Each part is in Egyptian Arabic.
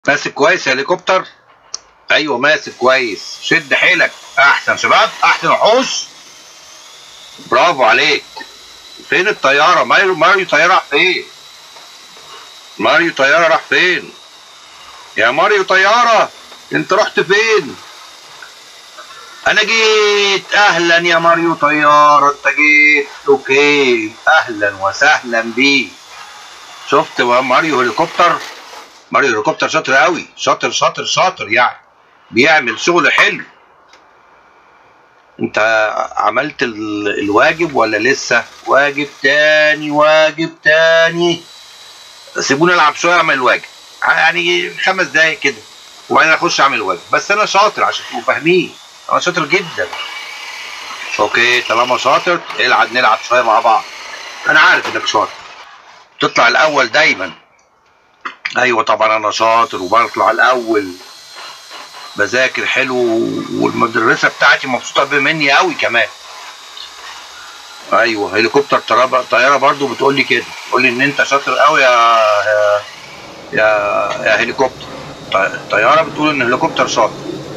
ماسك كويس يا هليكوبتر ايوه ماسك كويس شد حيلك احسن شباب احسن وحوش برافو عليك فين الطياره ماريو ماريو طياره راح فين ماريو طياره راح فين يا ماريو طياره انت رحت فين انا جيت اهلا يا ماريو طياره انت جيت اوكي اهلا وسهلا بيك شفت ماريو هليكوبتر ماريو هليكوبتر شاطر قوي شاطر شاطر شاطر يعني بيعمل شغل حلو انت عملت ال- الواجب ولا لسه واجب تاني واجب تاني سيبوني العب شويه اعمل الواجب يعني خمس دقايق كده وبعدين اخش اعمل الواجب بس انا شاطر عشان تبقوا فاهمين انا شاطر جدا اوكي طالما شاطر العب نلعب شويه مع بعض انا عارف انك شاطر تطلع الاول دايما ايوه طبعا انا شاطر وبطلع الاول بذاكر حلو والمدرسه بتاعتي مبسوطه بيه مني قوي كمان ايوه هليكوبتر طياره طياره برضو بتقول لي كده بتقول لي ان انت شاطر قوي يا يا يا, يا هليكوبتر طي- طياره بتقول ان هليكوبتر شاطر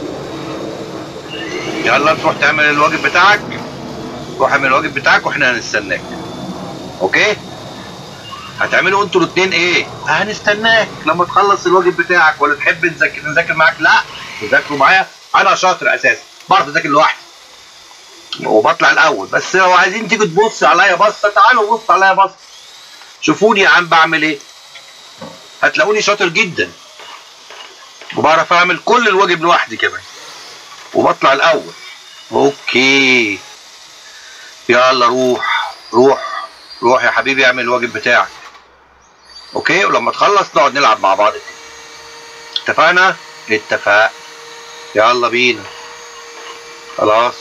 يلا تروح تعمل الواجب بتاعك روح اعمل الواجب بتاعك واحنا هنستناك اوكي هتعملوا انتوا الاثنين ايه هنستناك لما تخلص الواجب بتاعك ولا تحب نذاكر نذاكر معاك لا تذاكروا معايا انا شاطر اساسا بعرف اذاكر لوحدي وبطلع الاول بس لو عايزين تيجي تبص عليا بصه تعالوا بص عليا بصه شوفوني يا عم بعمل ايه هتلاقوني شاطر جدا وبعرف اعمل كل الواجب لوحدي كمان وبطلع الاول اوكي يلا روح روح روح يا حبيبي اعمل الواجب بتاعك اوكي ولما تخلص نقعد نلعب مع بعض اتفقنا اتفق يلا بينا خلاص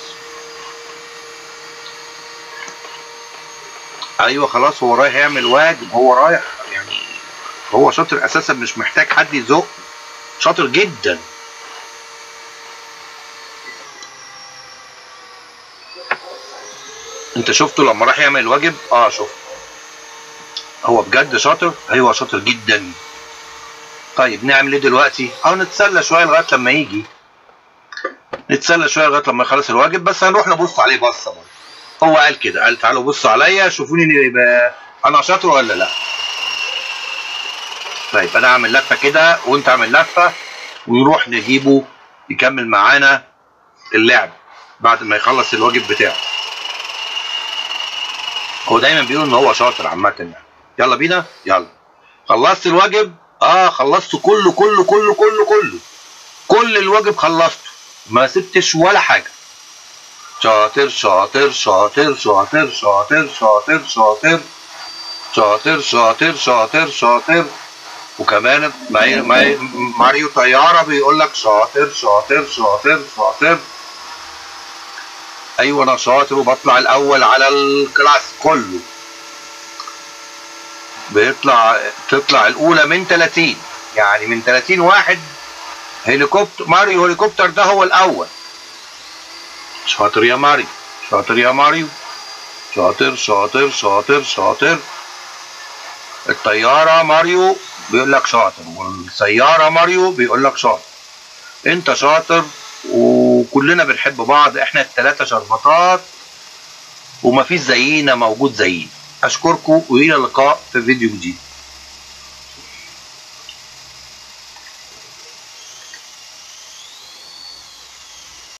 ايوه خلاص هو رايح يعمل واجب هو رايح يعني هو شاطر اساسا مش محتاج حد يزق شاطر جدا انت شفته لما راح يعمل الواجب اه شفته هو بجد شاطر ايوه شاطر جدا طيب نعمل ايه دلوقتي او نتسلى شويه لغايه لما يجي نتسلى شويه لغايه لما يخلص الواجب بس هنروح نبص عليه بصه برضه هو قال كده قال تعالوا بصوا عليا شوفوني إني يبقى انا شاطر ولا لا طيب انا اعمل لفه كده وانت اعمل لفه ونروح نجيبه يكمل معانا اللعب بعد ما يخلص الواجب بتاعه هو دايما بيقول ان هو شاطر عامه يعني يلا بينا يلا خلصت الواجب اه خلصته كله كله كله كله كله كل الواجب خلصته ما سبتش ولا حاجه شاطر شاطر شاطر شاطر شاطر شاطر شاطر شاطر شاطر شاطر شاطر وكمان ماي- ماي- ماريو طياره بيقول لك شاطر شاطر شاطر شاطر ايوه انا شاطر وبطلع الاول على الكلاس كله بيطلع تطلع الاولى من 30 يعني من 30 واحد هليكوبتر ماريو هليكوبتر ده هو الاول شاطر يا ماريو شاطر يا ماريو شاطر شاطر شاطر شاطر الطيارة ماريو بيقول لك شاطر والسيارة ماريو بيقول لك شاطر انت شاطر وكلنا بنحب بعض احنا التلاتة شربطات ومفيش زينا موجود زينا اشكركم والى اللقاء في فيديو جديد